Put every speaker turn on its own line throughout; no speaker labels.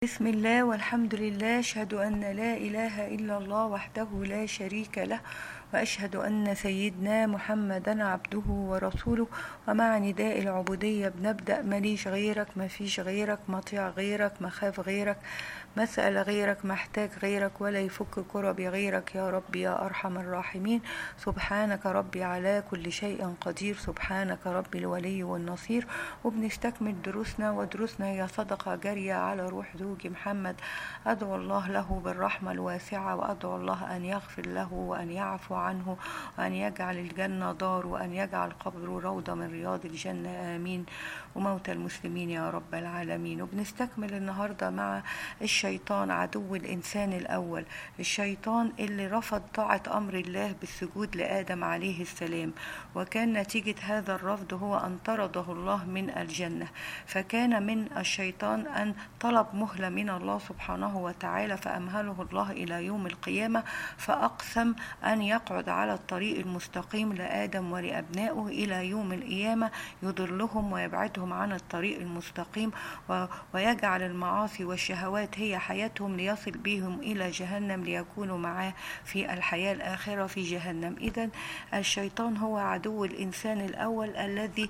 بسم الله والحمد لله أشهد أن لا إله إلا الله وحده لا شريك له وأشهد أن سيدنا محمدا عبده ورسوله ومع نداء العبودية بنبدأ ماليش غيرك ما فيش غيرك مطيع غيرك مخاف غيرك مسأل غيرك محتاج غيرك ولا يفك كربي غيرك يا رب يا أرحم الراحمين سبحانك ربي على كل شيء قدير سبحانك ربي الولي والنصير وبنستكمل دروسنا ودروسنا هي صدقة جارية على روح زوجي محمد أدعو الله له بالرحمة الواسعة وأدعو الله أن يغفر له وأن يعفو عنه وأن يجعل الجنة دار وأن يجعل قبره روضة من رياض الجنة آمين وموتى المسلمين يا رب العالمين وبنستكمل النهاردة مع الشيطان عدو الإنسان الأول الشيطان اللي رفض طاعة أمر الله بالسجود لآدم عليه السلام وكان نتيجة هذا الرفض هو أن طرده الله من الجنة فكان من الشيطان أن طلب مهلة من الله سبحانه وتعالى فأمهله الله إلى يوم القيامة فأقسم أن يقعد على الطريق المستقيم لآدم ولأبنائه إلى يوم القيامة يضلهم ويبعدهم عن الطريق المستقيم ويجعل المعاصي والشهوات هي حياتهم ليصل بهم إلى جهنم ليكونوا معاه في الحياة الآخرة في جهنم إذا الشيطان هو عدو الإنسان الأول الذي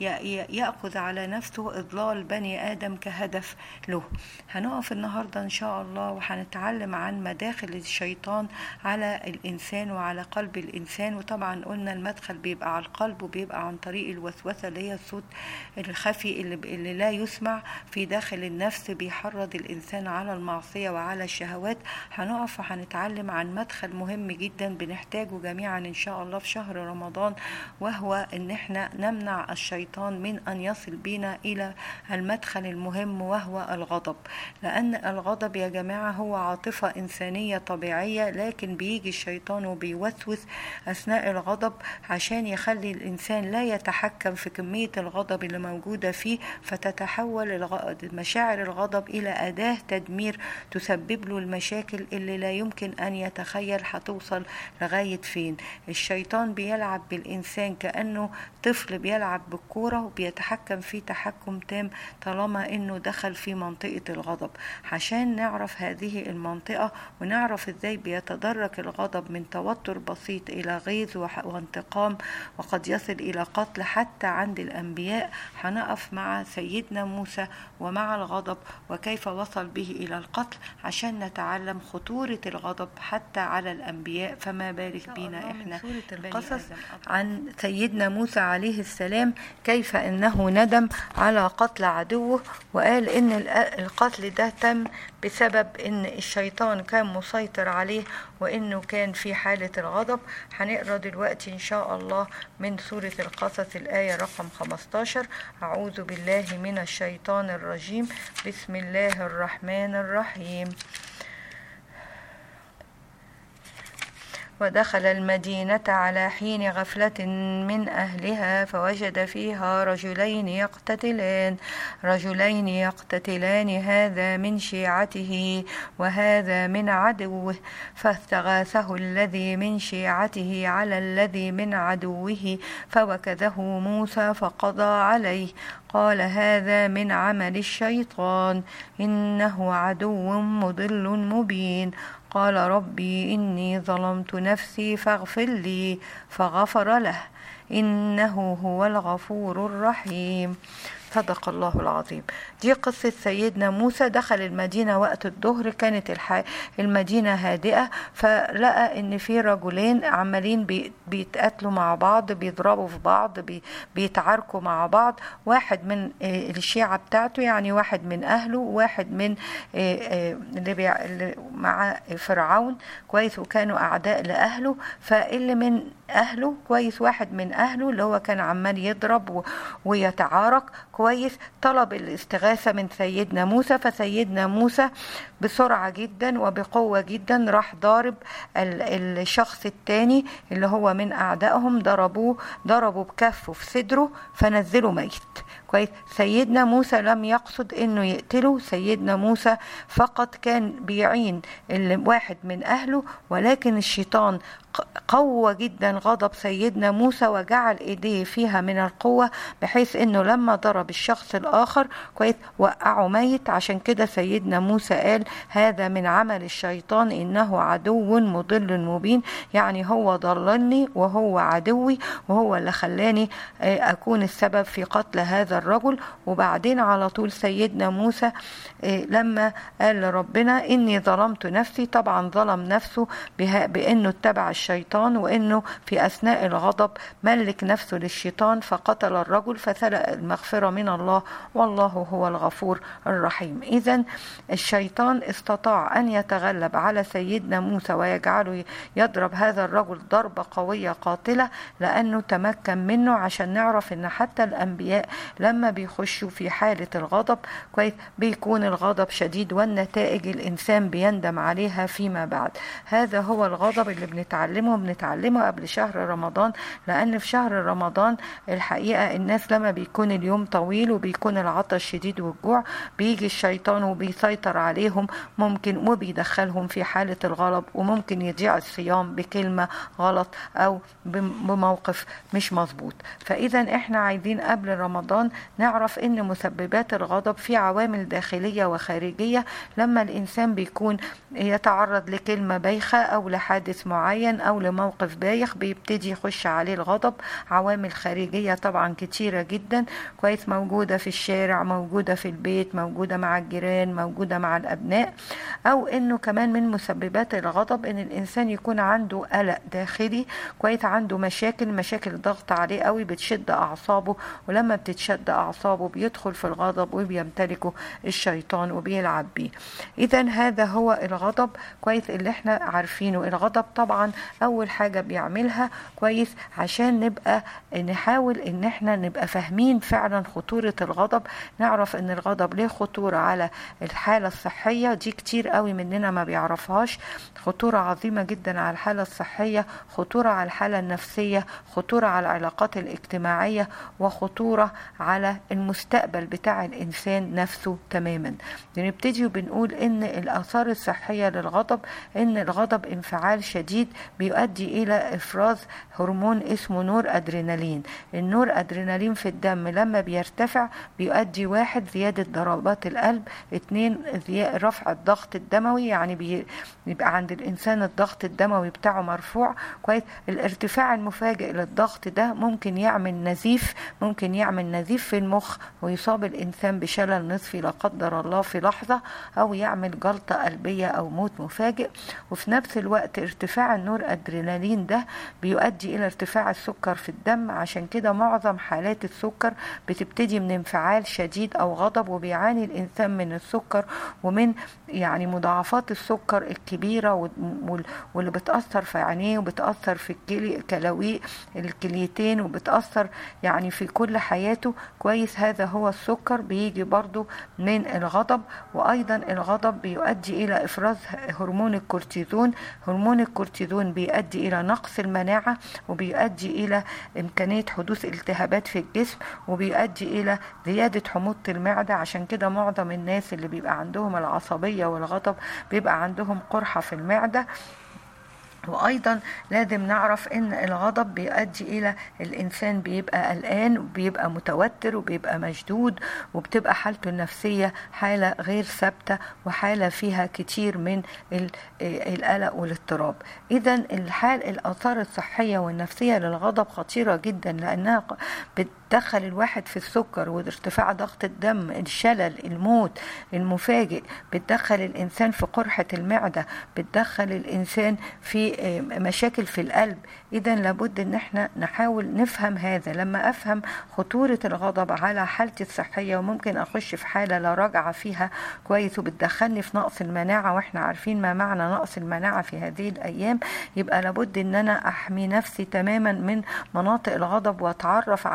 يأخذ على نفسه إضلال بني آدم كهدف له هنقف النهاردة إن شاء الله وهنتعلم عن مداخل الشيطان على الإنسان وعلى قلب الإنسان وطبعا قلنا المدخل بيبقى على القلب وبيبقى عن طريق الوسوسة اللي هي الصوت الخفي اللي, اللي لا يسمع في داخل النفس بيحرض الإنسان على المعصية وعلى الشهوات هنقف وهنتعلم عن مدخل مهم جدا بنحتاجه جميعا إن شاء الله في شهر رمضان وهو إن احنا نمنع الشيطان من أن يصل بنا إلى المدخل المهم وهو الغضب لأن الغضب يا جماعة هو عاطفة إنسانية طبيعية لكن بيجي الشيطان وبيوسوس أثناء الغضب عشان يخلي الإنسان لا يتحكم في كمية الغضب اللي موجودة فيه فتتحول مشاعر الغضب إلى أداة تدمير تسبب له المشاكل اللي لا يمكن أن يتخيل هتوصل لغاية فين الشيطان بيلعب بالإنسان كأنه طفل بيلعب بالكورة وبيتحكم فيه تحكم تام طالما إنه دخل في منطقة الغضب عشان نعرف هذه المنطقة ونعرف إزاي بيتدرج الغضب من توتر بسيط إلى غيظ وانتقام وقد يصل إلى قتل حتى عند الأنبياء هنقف مع سيدنا موسى ومع الغضب وكيف وصل به إلى القتل عشان نتعلم خطورة الغضب حتى على الأنبياء فما بالك بينا إحنا سورة القصص عن سيدنا موسى عليه السلام كيف أنه ندم على قتل عدوه وقال إن القتل ده تم بسبب إن الشيطان كان مسيطر عليه وإنه كان في حالة الغضب هنقرأ دلوقتي إن شاء الله من سورة القصص الآية رقم 15 أعوذ بالله من الشيطان الرجيم بسم الله الرحمن الرحيم ودخل المدينة على حين غفلة من أهلها فوجد فيها رجلين يقتتلان رجلين يقتتلان هذا من شيعته وهذا من عدوه فاستغاثه الذي من شيعته على الذي من عدوه فوكذه موسى فقضى عليه قال هذا من عمل الشيطان إنه عدو مضل مبين قال ربي إني ظلمت نفسي فاغفر لي فغفر له إنه هو الغفور الرحيم صدق الله العظيم دي قصة سيدنا موسى دخل المدينة وقت الظهر كانت الح... المدينة هادئة فلقى ان في رجلين عمالين بي... بيتقاتلوا مع بعض بيضربوا في بعض بي... بيتعاركوا مع بعض واحد من الشيعة بتاعته يعني واحد من اهله واحد من اللي, بي... اللي مع فرعون كويس وكانوا اعداء لاهله فاللي من اهله كويس واحد من اهله اللي هو كان عمال يضرب و... ويتعارك كويس طلب الاستغاثة من سيدنا موسى فسيدنا موسى بسرعة جدا وبقوة جدا راح ضارب الشخص التاني اللي هو من أعدائهم ضربوه ضربوا بكفه في صدره فنزله ميت كويس سيدنا موسى لم يقصد انه يقتله سيدنا موسى فقط كان بيعين واحد من اهله ولكن الشيطان قوى جدا غضب سيدنا موسى وجعل ايديه فيها من القوة بحيث انه لما ضرب الشخص الاخر كويس وقعه ميت عشان كده سيدنا موسى قال هذا من عمل الشيطان انه عدو مضل مبين يعني هو ضللني وهو عدوي وهو اللي خلاني اكون السبب في قتل هذا الرجل وبعدين على طول سيدنا موسى لما قال لربنا اني ظلمت نفسي طبعا ظلم نفسه بانه اتبع الشيطان وانه في اثناء الغضب ملك نفسه للشيطان فقتل الرجل فسرق المغفره من الله والله هو الغفور الرحيم اذا الشيطان استطاع ان يتغلب على سيدنا موسى ويجعله يضرب هذا الرجل ضربه قويه قاتله لانه تمكن منه عشان نعرف ان حتى الانبياء لما بيخشوا في حاله الغضب كويس بيكون الغضب شديد والنتائج الانسان بيندم عليها فيما بعد هذا هو الغضب اللي بنتعلمه بنتعلمه قبل شهر رمضان لان في شهر رمضان الحقيقه الناس لما بيكون اليوم طويل وبيكون العطش شديد والجوع بيجي الشيطان وبيسيطر عليهم ممكن وبيدخلهم في حاله الغضب وممكن يضيع الصيام بكلمه غلط او بموقف مش مظبوط فاذا احنا عايزين قبل رمضان نعرف ان مسببات الغضب في عوامل داخليه وخارجيه لما الانسان بيكون يتعرض لكلمه بايخه او لحادث معين او لموقف بايخ بيبتدي يخش عليه الغضب عوامل خارجيه طبعا كتيره جدا كويس موجوده في الشارع موجوده في البيت موجوده مع الجيران موجوده مع الابناء او انه كمان من مسببات الغضب ان الانسان يكون عنده قلق داخلي كويس عنده مشاكل مشاكل ضغط عليه قوي بتشد اعصابه ولما بتتشد اعصابه بيدخل في الغضب وبيمتلكه الشيطان وبيلعب بيه اذا هذا هو الغضب كويس اللي احنا عارفينه الغضب طبعا اول حاجه بيعملها كويس عشان نبقى نحاول ان احنا نبقى فاهمين فعلا خطوره الغضب نعرف ان الغضب ليه خطوره على الحاله الصحيه دي كتير قوي مننا ما بيعرفهاش خطوره عظيمه جدا على الحاله الصحيه خطوره على الحاله النفسيه خطوره على العلاقات الاجتماعيه وخطوره على المستقبل بتاع الانسان نفسه تماما بنبتدي وبنقول ان الاثار الصحيه للغضب ان الغضب انفعال شديد بيؤدي الى افراز هرمون اسمه نور ادرينالين النور ادرينالين في الدم لما بيرتفع بيؤدي واحد زياده ضربات القلب اتنين رفع الضغط الدموي يعني بيبقى عند الانسان الضغط الدموي بتاعه مرفوع كويس الارتفاع المفاجئ للضغط ده ممكن يعمل نزيف ممكن يعمل نزيف في المخ ويصاب الانسان بشلل نصفي لا قدر الله في لحظه او يعمل جلطه قلبيه او موت مفاجئ وفي نفس الوقت ارتفاع النور ادرينالين ده بيؤدي الى ارتفاع السكر في الدم عشان كده معظم حالات السكر بتبتدي من انفعال شديد او غضب وبيعاني الانسان من السكر ومن يعني مضاعفات السكر الكبيره واللي بتاثر في عينيه وبتاثر في الكلي كلاوي الكليتين وبتاثر يعني في كل حياته كويس هذا هو السكر بيجي برضو من الغضب وايضا الغضب بيؤدي الى افراز هرمون الكورتيزون هرمون الكورتيزون بيؤدي الى نقص المناعه وبيؤدي الى امكانيه حدوث التهابات في الجسم وبيؤدي الى زياده حموضه المعده عشان كده معظم الناس اللي بيبقى عندهم العصبيه والغضب بيبقى عندهم قرحه في المعده وايضا لازم نعرف ان الغضب بيؤدي الى الانسان بيبقى قلقان وبيبقى متوتر وبيبقى مشدود وبتبقى حالته النفسيه حاله غير ثابته وحاله فيها كتير من القلق والاضطراب اذا الحال الاثار الصحيه والنفسيه للغضب خطيره جدا لانها بتدخل الواحد في السكر وارتفاع ضغط الدم الشلل الموت المفاجئ بتدخل الانسان في قرحه المعده بتدخل الانسان في مشاكل في القلب اذا لابد ان احنا نحاول نفهم هذا لما افهم خطوره الغضب على حالتي الصحيه وممكن اخش في حاله لا رجعه فيها كويس وبتدخلني في نقص المناعه واحنا عارفين ما معنى نقص المناعه في هذه الايام يبقى لابد ان انا احمي نفسي تماما من مناطق الغضب واتعرف على الوقايه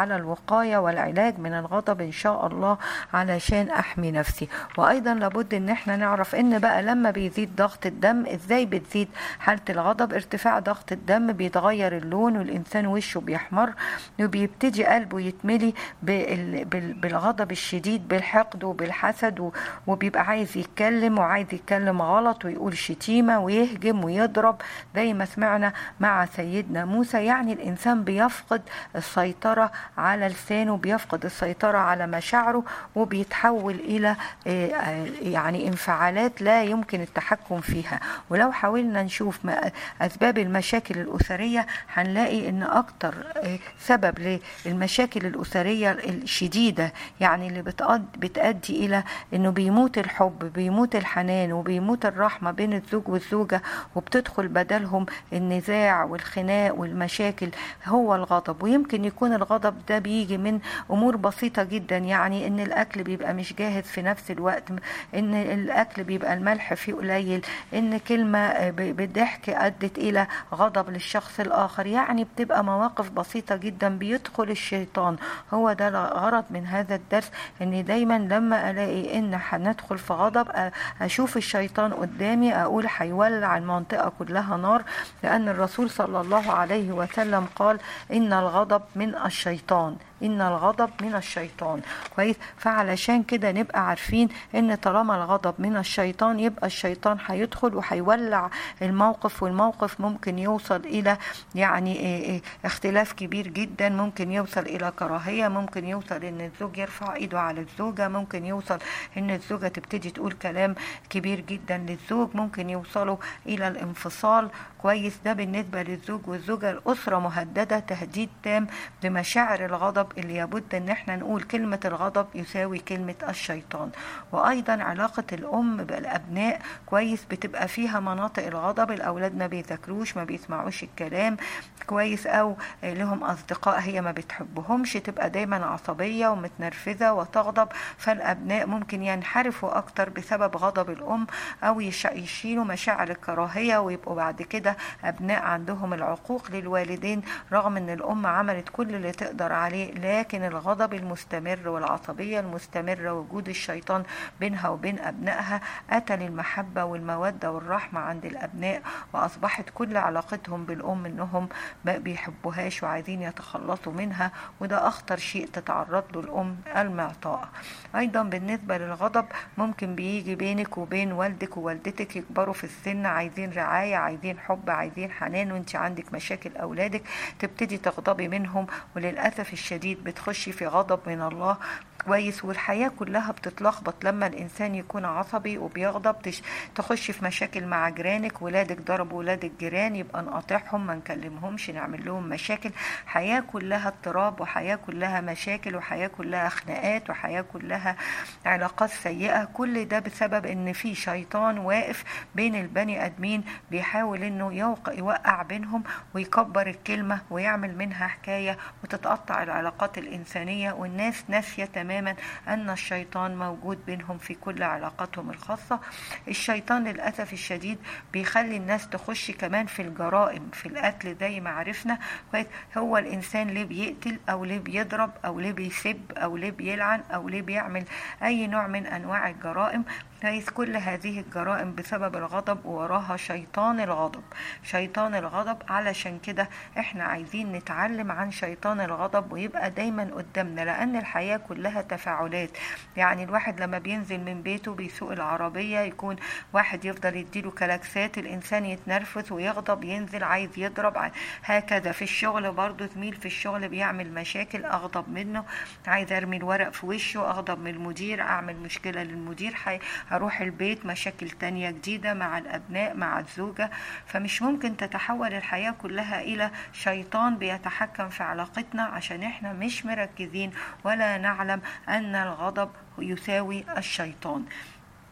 الوقاية والعلاج من الغضب إن شاء الله علشان أحمي نفسي وأيضا لابد إن احنا نعرف إن بقى لما بيزيد ضغط الدم إزاي بتزيد حالة الغضب ارتفاع ضغط الدم بيتغير اللون والإنسان وشه بيحمر وبيبتدي قلبه يتملي بال- بال- بالغضب الشديد بالحقد وبالحسد و- وبيبقى عايز يتكلم وعايز يتكلم غلط ويقول شتيمة ويهجم ويضرب زي ما سمعنا مع سيدنا موسى يعني الإنسان بيفقد السيطرة على لسانه بيفقد السيطرة على مشاعره وبيتحول إلى آه، آه، يعني انفعالات لا يمكن التحكم فيها ولو حاولنا نشوف ما أسباب المشاكل الأسرية هنلاقي إن أكتر آه، سبب للمشاكل الأسرية الشديدة يعني اللي بتأد- بتأدي إلى إنه بيموت الحب بيموت الحنان وبيموت الرحمة بين الزوج والزوجة وبتدخل بدلهم النزاع والخناق والمشاكل هو الغضب ويمكن يكون الغضب ده بيجي من أمور بسيطة جدا يعني إن الأكل بيبقى مش جاهز في نفس الوقت إن الأكل بيبقى الملح فيه قليل إن كلمة ب- بالضحك أدت إلى غضب للشخص الآخر يعني بتبقى مواقف بسيطة جدا بيدخل الشيطان هو ده الغرض من هذا الدرس إن دايما لما ألاقي إن هندخل في غضب أ- أشوف الشيطان قدامي أقول هيولع المنطقة كلها نار لأن الرسول صلى الله عليه وسلم قال إن الغضب من الشيطان إن الغضب من الشيطان كويس فعلشان كده نبقى عارفين إن طالما الغضب من الشيطان يبقى الشيطان هيدخل وهيولع الموقف والموقف ممكن يوصل إلى يعني إيه إيه اختلاف كبير جدا ممكن يوصل إلى كراهية ممكن يوصل إن الزوج يرفع إيده على الزوجة ممكن يوصل إن الزوجة تبتدي تقول كلام كبير جدا للزوج ممكن يوصلوا إلى الانفصال كويس ده بالنسبة للزوج والزوجة الأسرة مهددة تهديد تام بمشاعر الغضب اللي يبد ان احنا نقول كلمة الغضب يساوي كلمة الشيطان وأيضا علاقة الأم بالأبناء كويس بتبقى فيها مناطق الغضب الأولاد ما بيذاكروش ما بيسمعوش الكلام كويس أو لهم أصدقاء هي ما بتحبهمش تبقى دايما عصبية ومتنرفزة وتغضب فالأبناء ممكن ينحرفوا أكتر بسبب غضب الأم أو يش- يشيلوا مشاعر الكراهية ويبقوا بعد كده أبناء عندهم العقوق للوالدين رغم أن الأم عملت كل اللي تقدر عليه لكن الغضب المستمر والعصبية المستمرة وجود الشيطان بينها وبين أبنائها قتل المحبة والمودة والرحمة عند الأبناء وأصبحت كل علاقتهم بالأم أنهم ما بيحبوهاش وعايزين يتخلصوا منها وده أخطر شيء تتعرض له الأم المعطاء أيضا بالنسبة للغضب ممكن بيجي بينك وبين والدك ووالدتك يكبروا في السن عايزين رعاية عايزين حب عايزين حنان وانت عندك مشاكل أولادك تبتدي تغضبي منهم وللأسف الشديد بتخشي في غضب من الله كويس والحياة كلها بتتلخبط لما الإنسان يكون عصبي وبيغضب تش- تخش في مشاكل مع جيرانك ولادك ضربوا ولاد الجيران يبقى نقاطعهم ما نكلمهمش نعمل لهم مشاكل حياة كلها اضطراب وحياة كلها مشاكل وحياة كلها خناقات وحياة كلها علاقات سيئة كل ده بسبب ان في شيطان واقف بين البني ادمين بيحاول انه يوقع يوقع بينهم ويكبر الكلمة ويعمل منها حكاية وتتقطع العلاقات الإنسانية والناس ناسية تماما أن الشيطان موجود بينهم في كل علاقاتهم الخاصة الشيطان للأسف الشديد بيخلي الناس تخش كمان في الجرائم في القتل زي ما عرفنا كويس هو الإنسان ليه بيقتل أو ليه بيضرب أو ليه بيسب أو ليه بيلعن أو ليه بيعمل أي نوع من أنواع الجرائم كويس كل هذه الجرائم بسبب الغضب ووراها شيطان الغضب شيطان الغضب علشان كده احنا عايزين نتعلم عن شيطان الغضب ويبقى دايما قدامنا لان الحياة كلها تفاعلات يعني الواحد لما بينزل من بيته بيسوق العربية يكون واحد يفضل يديله كلاكسات الانسان يتنرفز ويغضب ينزل عايز يضرب ع- هكذا في الشغل برضه زميل في الشغل بيعمل مشاكل اغضب منه عايز ارمي الورق في وشه اغضب من المدير اعمل مشكلة للمدير حي... هروح البيت مشاكل تانية جديدة مع الأبناء مع الزوجة فمش ممكن تتحول الحياة كلها إلى شيطان بيتحكم في علاقتنا عشان إحنا مش مركزين ولا نعلم أن الغضب يساوي الشيطان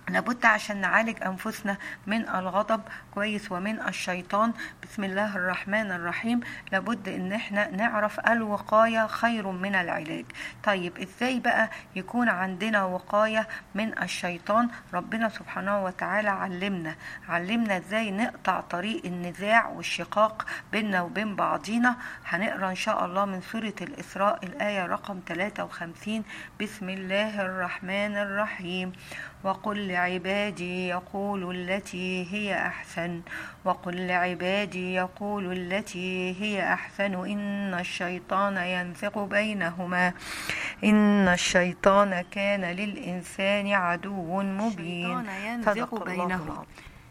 لابد عشان نعالج أنفسنا من الغضب كويس ومن الشيطان بسم الله الرحمن الرحيم لابد ان احنا نعرف الوقاية خير من العلاج طيب ازاي بقى يكون عندنا وقاية من الشيطان ربنا سبحانه وتعالى علمنا علمنا ازاي نقطع طريق النزاع والشقاق بيننا وبين بعضينا هنقرا ان شاء الله من سورة الإسراء الآية رقم 53 بسم الله الرحمن الرحيم وقل لعبادي يقولوا التي هي أحسن وقل لعبادي يقولوا التي هي أحسن إن الشيطان ينفق بينهما إن الشيطان كان للإنسان عدو مبين صدق بينهما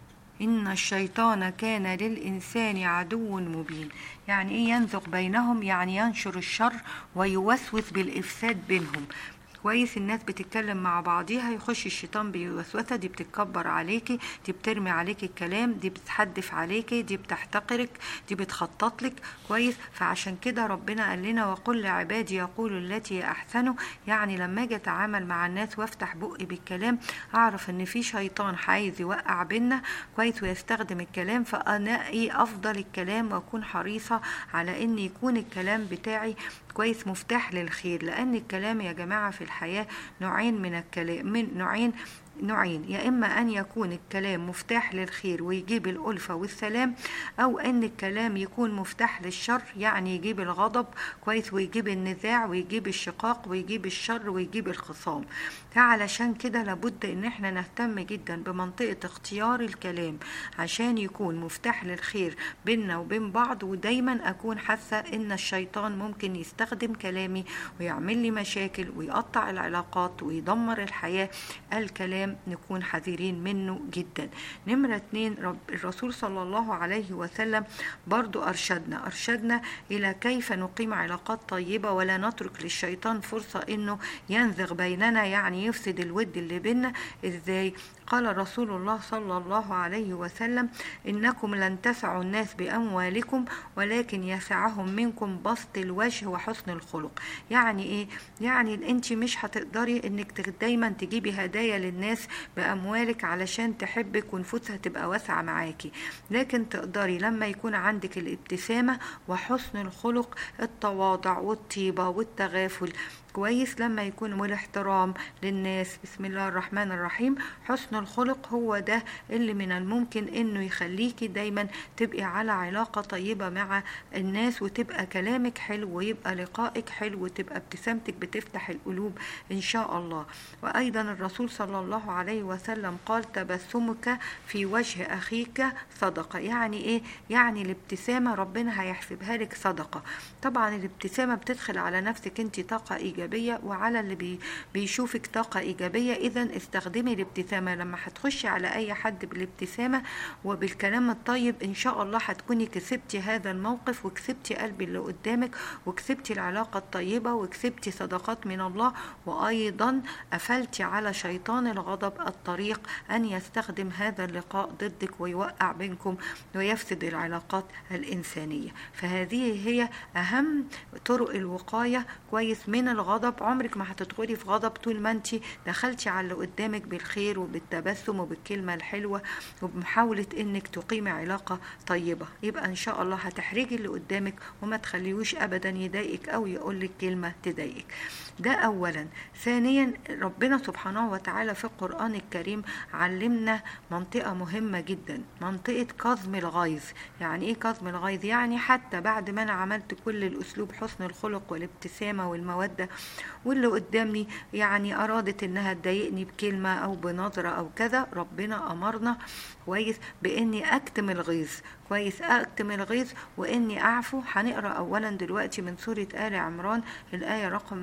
إن الشيطان كان للإنسان عدو مبين يعني إيه ينزق بينهم يعني ينشر الشر ويوسوس بالإفساد بينهم كويس الناس بتتكلم مع بعضيها يخش الشيطان بوسوسه دي بتتكبر عليكي دي بترمي عليكي الكلام دي بتحدف عليكي دي بتحتقرك دي بتخطط لك كويس فعشان كده ربنا قال لنا وقل لعبادي يقولوا التي احسنوا يعني لما اجي اتعامل مع الناس وافتح بقي بالكلام اعرف ان في شيطان عايز يوقع بينا كويس ويستخدم الكلام فانقي افضل الكلام واكون حريصه على ان يكون الكلام بتاعي كويس مفتاح للخير لان الكلام يا جماعه في الحياه نوعين من الكلام من نوعين نوعين يا إما أن يكون الكلام مفتاح للخير ويجيب الألفة والسلام أو أن الكلام يكون مفتاح للشر يعني يجيب الغضب كويس ويجيب النزاع ويجيب الشقاق ويجيب الشر ويجيب الخصام فعلشان كده لابد ان احنا نهتم جدا بمنطقة اختيار الكلام عشان يكون مفتاح للخير بيننا وبين بعض ودايما اكون حاسة ان الشيطان ممكن يستخدم كلامي ويعمل لي مشاكل ويقطع العلاقات ويدمر الحياة الكلام نكون حذرين منه جدا نمرة اتنين رب الرسول صلى الله عليه وسلم برضو أرشدنا أرشدنا إلى كيف نقيم علاقات طيبة ولا نترك للشيطان فرصة إنه ينزغ بيننا يعني يفسد الود اللي بينا إزاي قال رسول الله صلى الله عليه وسلم إنكم لن تسعوا الناس بأموالكم ولكن يسعهم منكم بسط الوجه وحسن الخلق يعني إيه؟ يعني أنت مش هتقدري إنك دايما تجيبي هدايا للناس بأموالك علشان تحبك ونفوسها تبقى واسعة معاكي لكن تقدري لما يكون عندك الابتسامة وحسن الخلق التواضع والطيبة والتغافل كويس لما يكون والاحترام للناس بسم الله الرحمن الرحيم حسن الخلق هو ده اللي من الممكن انه يخليكي دايما تبقي على علاقة طيبة مع الناس وتبقى كلامك حلو ويبقى لقائك حلو وتبقى ابتسامتك بتفتح القلوب ان شاء الله وايضا الرسول صلى الله عليه وسلم قال تبسمك في وجه اخيك صدقة يعني ايه يعني الابتسامة ربنا هيحسبها لك صدقة طبعا الابتسامة بتدخل على نفسك انت طاقة ايجابية ايجابيه وعلى اللي بي بيشوفك طاقه ايجابيه اذا استخدمي الابتسامه لما هتخشي على اي حد بالابتسامه وبالكلام الطيب ان شاء الله هتكوني كسبتي هذا الموقف وكسبتي قلب اللي قدامك وكسبتي العلاقه الطيبه وكسبتي صدقات من الله وايضا قفلتي على شيطان الغضب الطريق ان يستخدم هذا اللقاء ضدك ويوقع بينكم ويفسد العلاقات الانسانيه فهذه هي اهم طرق الوقايه كويس من الغضب الغضب عمرك ما هتدخلي في غضب طول ما انت دخلتي على اللي قدامك بالخير وبالتبسم وبالكلمة الحلوة وبمحاولة انك تقيمي علاقة طيبة يبقى ان شاء الله هتحرجي اللي قدامك وما تخليهوش ابدا يضايقك او يقولك كلمة تضايقك ده اولا ثانيا ربنا سبحانه وتعالى في القرآن الكريم علمنا منطقة مهمة جدا منطقة كظم الغيظ يعني ايه كظم الغيظ يعني حتى بعد ما انا عملت كل الاسلوب حسن الخلق والابتسامة والمودة واللي قدامي يعني أرادت إنها تضايقني بكلمة أو بنظرة أو كذا ربنا أمرنا كويس بإني أكتم الغيظ كويس أكتم الغيظ وإني أعفو هنقرأ أولا دلوقتي من سورة آل عمران الآية رقم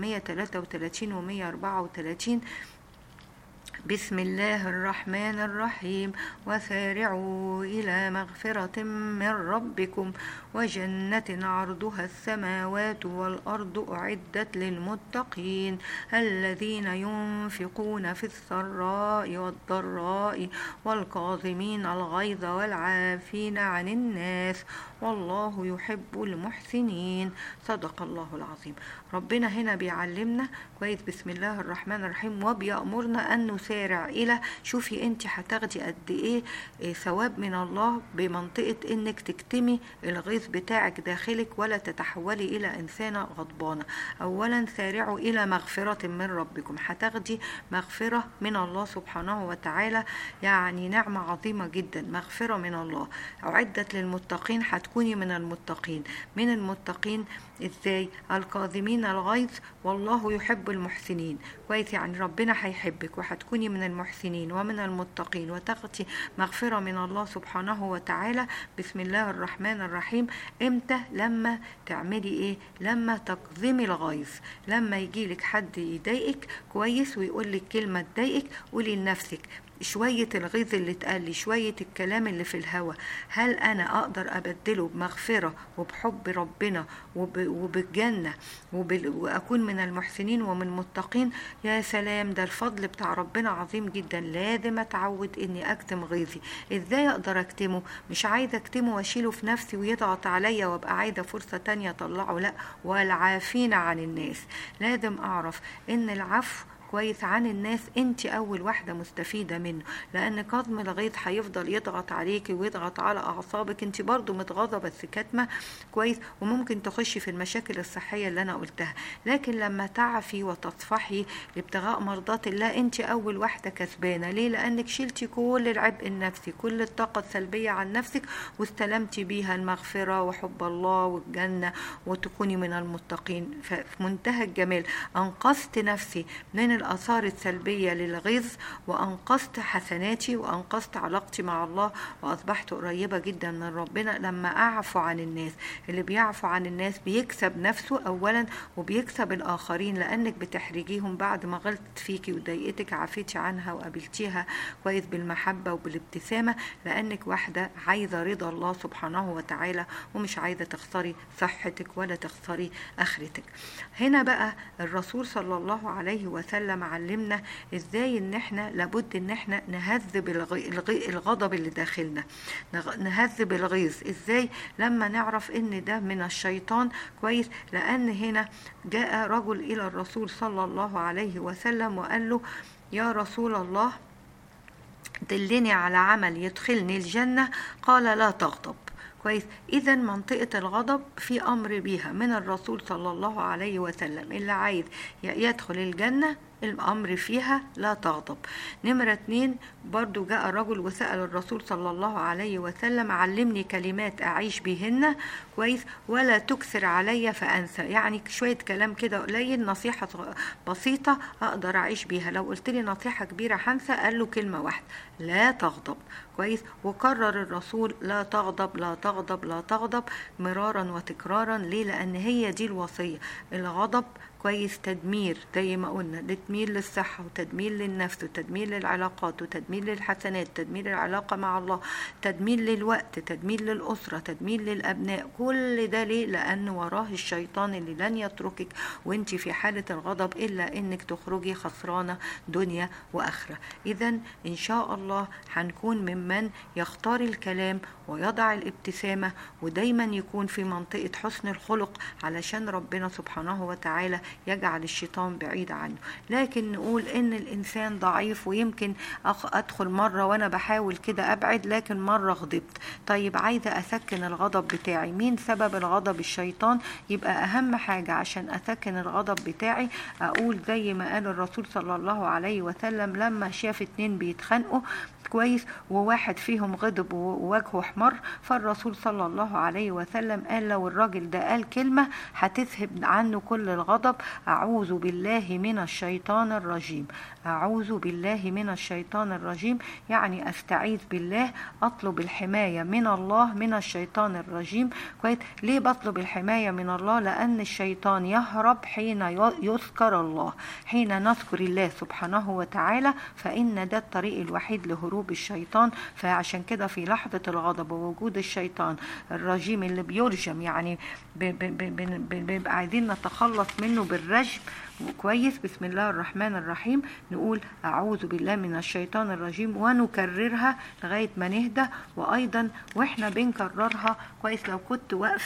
133 و 134 بسم الله الرحمن الرحيم وسارعوا إلى مغفرة من ربكم وجنة عرضها السماوات والأرض أعدت للمتقين الذين ينفقون في السراء والضراء والكاظمين الغيظ والعافين عن الناس والله يحب المحسنين صدق الله العظيم ربنا هنا بيعلمنا كويس بسم الله الرحمن الرحيم وبيأمرنا أن نسارع الى شوفي انت هتاخدي قد ايه إيه ثواب من الله بمنطقه انك تكتمي الغيظ بتاعك داخلك ولا تتحولي الى انسانه غضبانه اولا سارعوا الى مغفره من ربكم هتاخدي مغفره من الله سبحانه وتعالى يعني نعمه عظيمه جدا مغفره من الله اعدت للمتقين هتكوني من المتقين من المتقين ازاي الكاظمين الغيظ والله يحب المحسنين كويس يعني ربنا هيحبك وهتكوني من المحسنين ومن المتقين وتاخدي مغفرة من الله سبحانه وتعالى بسم الله الرحمن الرحيم امتى لما تعملي ايه لما تكظمي الغيظ لما يجيلك حد يضايقك كويس ويقول لك كلمة تضايقك قولي لنفسك شوية الغيظ اللي اتقال لي شوية الكلام اللي في الهوا هل أنا أقدر أبدله بمغفرة وبحب ربنا وب... وبالجنة وبال... وأكون من المحسنين ومن المتقين يا سلام ده الفضل بتاع ربنا عظيم جدا لازم أتعود إني أكتم غيظي إزاي أقدر أكتمه مش عايزة أكتمه وأشيله في نفسي ويضغط عليا وأبقى عايزة فرصة تانية أطلعه لأ والعافين عن الناس لازم أعرف إن العفو كويس عن الناس انت اول واحده مستفيده منه لان كظم الغيظ هيفضل يضغط عليكي ويضغط على اعصابك انت برضو متغاظه بس كاتمه كويس وممكن تخشي في المشاكل الصحيه اللي انا قلتها لكن لما تعفي وتصفحي لابتغاء مرضات الله انت اول واحده كسبانه ليه لانك شلتي كل العبء النفسي كل الطاقه السلبيه عن نفسك واستلمتي بيها المغفره وحب الله والجنه وتكوني من المتقين ففي منتهى الجمال انقذت نفسي من الآثار السلبية للغيظ وأنقذت حسناتي وأنقذت علاقتي مع الله وأصبحت قريبة جدا من ربنا لما أعفو عن الناس اللي بيعفو عن الناس بيكسب نفسه أولا وبيكسب الآخرين لأنك بتحرجيهم بعد ما غلطت فيكي وضايقتك عافيتي عنها وقابلتيها كويس بالمحبة وبالابتسامة لأنك واحدة عايزة رضا الله سبحانه وتعالى ومش عايزة تخسري صحتك ولا تخسري آخرتك هنا بقى الرسول صلى الله عليه وسلم وسلم علمنا ازاي ان احنا لابد ان احنا نهذب الغضب اللي داخلنا نهذب الغيظ ازاي لما نعرف ان ده من الشيطان كويس لان هنا جاء رجل الى الرسول صلى الله عليه وسلم وقال له يا رسول الله دلني على عمل يدخلني الجنة قال لا تغضب كويس اذا منطقه الغضب في امر بيها من الرسول صلى الله عليه وسلم اللي عايز يدخل الجنه الأمر فيها لا تغضب نمرة اتنين برضو جاء رجل وسأل الرسول صلى الله عليه وسلم علمني كلمات أعيش بهن كويس ولا تكثر علي فأنسى يعني شوية كلام كده قليل نصيحة بسيطة أقدر أعيش بيها لو قلت لي نصيحة كبيرة هنسى قال له كلمة واحدة لا تغضب كويس وكرر الرسول لا تغضب لا تغضب لا تغضب مرارا وتكرارا ليه لأن هي دي الوصية الغضب كويس تدمير زي ما قلنا تدمير للصحة وتدمير للنفس وتدمير للعلاقات وتدمير للحسنات تدمير العلاقة مع الله تدمير للوقت تدمير للأسرة تدمير للأبناء كل ده ليه لأن وراه الشيطان اللي لن يتركك وانت في حالة الغضب إلا انك تخرجي خسرانة دنيا وآخرة إذا إن شاء الله هنكون ممن يختار الكلام ويضع الابتسامة ودايما يكون في منطقة حسن الخلق علشان ربنا سبحانه وتعالى يجعل الشيطان بعيد عنه لكن نقول ان الانسان ضعيف ويمكن ادخل مرة وانا بحاول كده ابعد لكن مرة غضبت طيب عايزة اسكن الغضب بتاعي مين سبب الغضب الشيطان يبقى اهم حاجة عشان اسكن الغضب بتاعي اقول زي ما قال الرسول صلى الله عليه وسلم لما شاف اتنين بيتخانقوا كويس وواحد فيهم غضب ووجهه احمر فالرسول صلى الله عليه وسلم قال لو الراجل ده قال كلمة هتذهب عنه كل الغضب أعوذ بالله من الشيطان الرجيم أعوذ بالله من الشيطان الرجيم يعني أستعيذ بالله أطلب الحماية من الله من الشيطان الرجيم كويس ليه بطلب الحماية من الله لأن الشيطان يهرب حين يذكر الله حين نذكر الله سبحانه وتعالى فإن ده الطريق الوحيد لهروب الشيطان فعشان كده في لحظة الغضب ووجود الشيطان الرجيم اللي بيرجم يعني بيبقى عايزين نتخلص منه بالرجم كويس بسم الله الرحمن الرحيم نقول أعوذ بالله من الشيطان الرجيم ونكررها لغاية ما نهدى وأيضا وإحنا بنكررها كويس لو كنت واقفة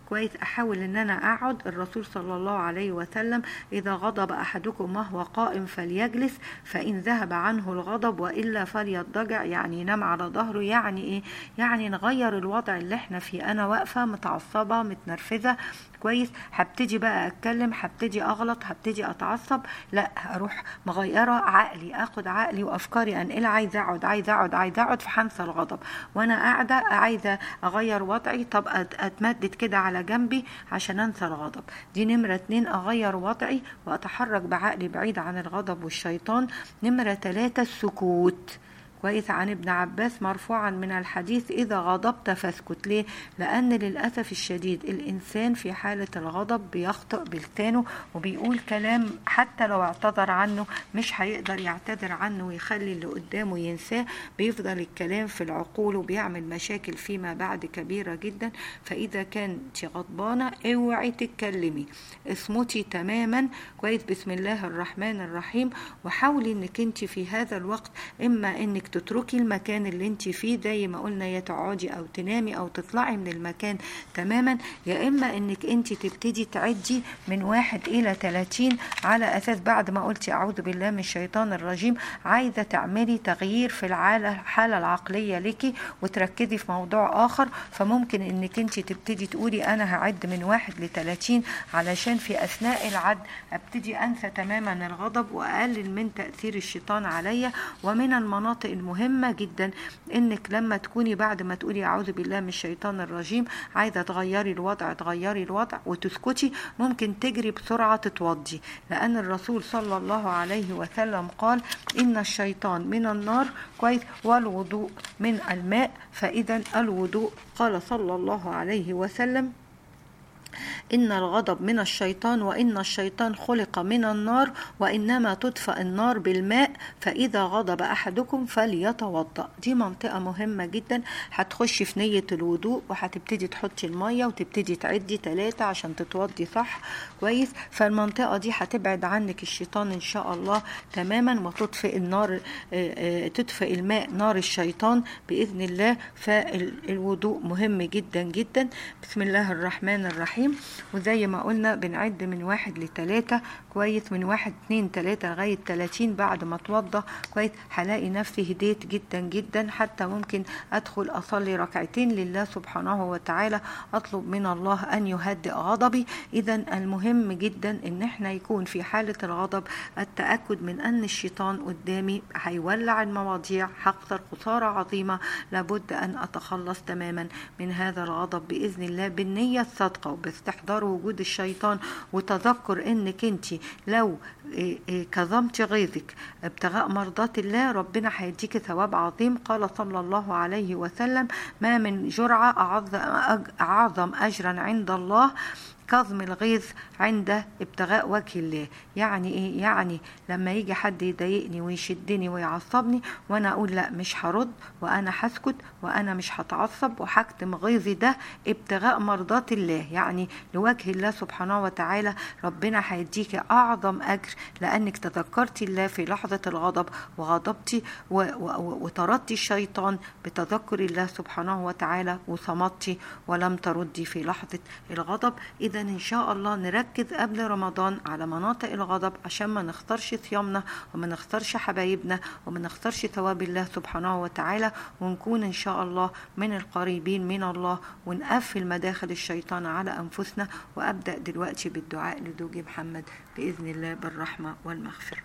كويس احاول ان انا اقعد الرسول صلى الله عليه وسلم اذا غضب احدكم وهو قائم فليجلس فان ذهب عنه الغضب والا فليضطجع يعني ينام على ظهره يعني ايه يعني نغير الوضع اللي احنا فيه انا واقفه متعصبه متنرفزه كويس هبتدي بقى اتكلم هبتدي اغلط هبتدي اتعصب لا اروح مغيره عقلي اخد عقلي وافكاري انقلها عايزه اقعد عايزه اقعد عايزه اقعد فهنسى الغضب وانا قاعده عايزه اغير وضعي طب اتمدد كده على جنبي عشان انسى الغضب دي نمره اتنين اغير وضعي واتحرك بعقلي بعيد عن الغضب والشيطان نمره تلاته السكوت كويس عن ابن عباس مرفوعا من الحديث إذا غضبت فاسكت ليه؟ لأن للأسف الشديد الإنسان في حالة الغضب بيخطئ بلسانه وبيقول كلام حتى لو اعتذر عنه مش هيقدر يعتذر عنه ويخلي اللي قدامه ينساه بيفضل الكلام في العقول وبيعمل مشاكل فيما بعد كبيرة جدا فإذا كنت غضبانة اوعي تتكلمي اصمتي تماما كويس بسم الله الرحمن الرحيم وحاولي انك انت في هذا الوقت اما انك تتركي المكان اللي انت فيه زي ما قلنا يا تقعدي او تنامي او تطلعي من المكان تماما يا اما انك انت تبتدي تعدي من واحد الى 30 على اساس بعد ما قلتي اعوذ بالله من الشيطان الرجيم عايزه تعملي تغيير في العاله الحاله العقليه لك وتركزي في موضوع اخر فممكن انك انت تبتدي تقولي انا هعد من واحد ل 30 علشان في اثناء العد ابتدي انسى تماما الغضب واقلل من تاثير الشيطان عليا ومن المناطق المهمة جدا انك لما تكوني بعد ما تقولي اعوذ بالله من الشيطان الرجيم عايزة تغيري الوضع تغيري الوضع وتسكتي ممكن تجري بسرعة تتوضي لان الرسول صلى الله عليه وسلم قال ان الشيطان من النار كويس والوضوء من الماء فاذا الوضوء قال صلى الله عليه وسلم إن الغضب من الشيطان وإن الشيطان خلق من النار وإنما تطفأ النار بالماء فإذا غضب أحدكم فليتوضأ دي منطقة مهمة جدا هتخشي في نية الوضوء وهتبتدي تحطي المية وتبتدي تعدي ثلاثة عشان تتوضي صح كويس فالمنطقة دي هتبعد عنك الشيطان إن شاء الله تماما وتطفئ النار تطفئ الماء نار الشيطان بإذن الله فالوضوء مهم جدا جدا بسم الله الرحمن الرحيم وزي ما قلنا بنعد من واحد لتلاتة كويس من واحد اتنين تلاتة لغاية تلاتين بعد ما اتوضى كويس هلاقي نفسي هديت جدا جدا حتى ممكن ادخل اصلي ركعتين لله سبحانه وتعالى اطلب من الله ان يهدئ غضبي اذا المهم جدا ان احنا يكون في حالة الغضب التأكد من ان الشيطان قدامي هيولع المواضيع هخسر خسارة عظيمة لابد ان اتخلص تماما من هذا الغضب باذن الله بالنية الصادقة وباستحضار وجود الشيطان وتذكر انك انت لو كظمت غيظك ابتغاء مرضات الله ربنا هيديك ثواب عظيم قال صلى الله عليه وسلم ما من جرعة أعظم أجرا عند الله كظم الغيظ عند ابتغاء وجه الله يعني ايه يعني لما يجي حد يضايقني ويشدني ويعصبني وانا اقول لا مش هرد وانا هسكت وانا مش هتعصب وهكتم غيظي ده ابتغاء مرضات الله يعني لوجه الله سبحانه وتعالى ربنا هيديك اعظم اجر لانك تذكرتي الله في لحظه الغضب وغضبتي وطردتي الشيطان بتذكر الله سبحانه وتعالى وصمتي ولم تردي في لحظه الغضب اذا إن شاء الله نركز قبل رمضان على مناطق الغضب عشان ما نختارش صيامنا وما نختارش حبايبنا وما نختارش ثواب الله سبحانه وتعالى ونكون إن شاء الله من القريبين من الله ونقفل مداخل الشيطان على أنفسنا وأبدأ دلوقتي بالدعاء لزوجي محمد بإذن الله بالرحمة والمغفرة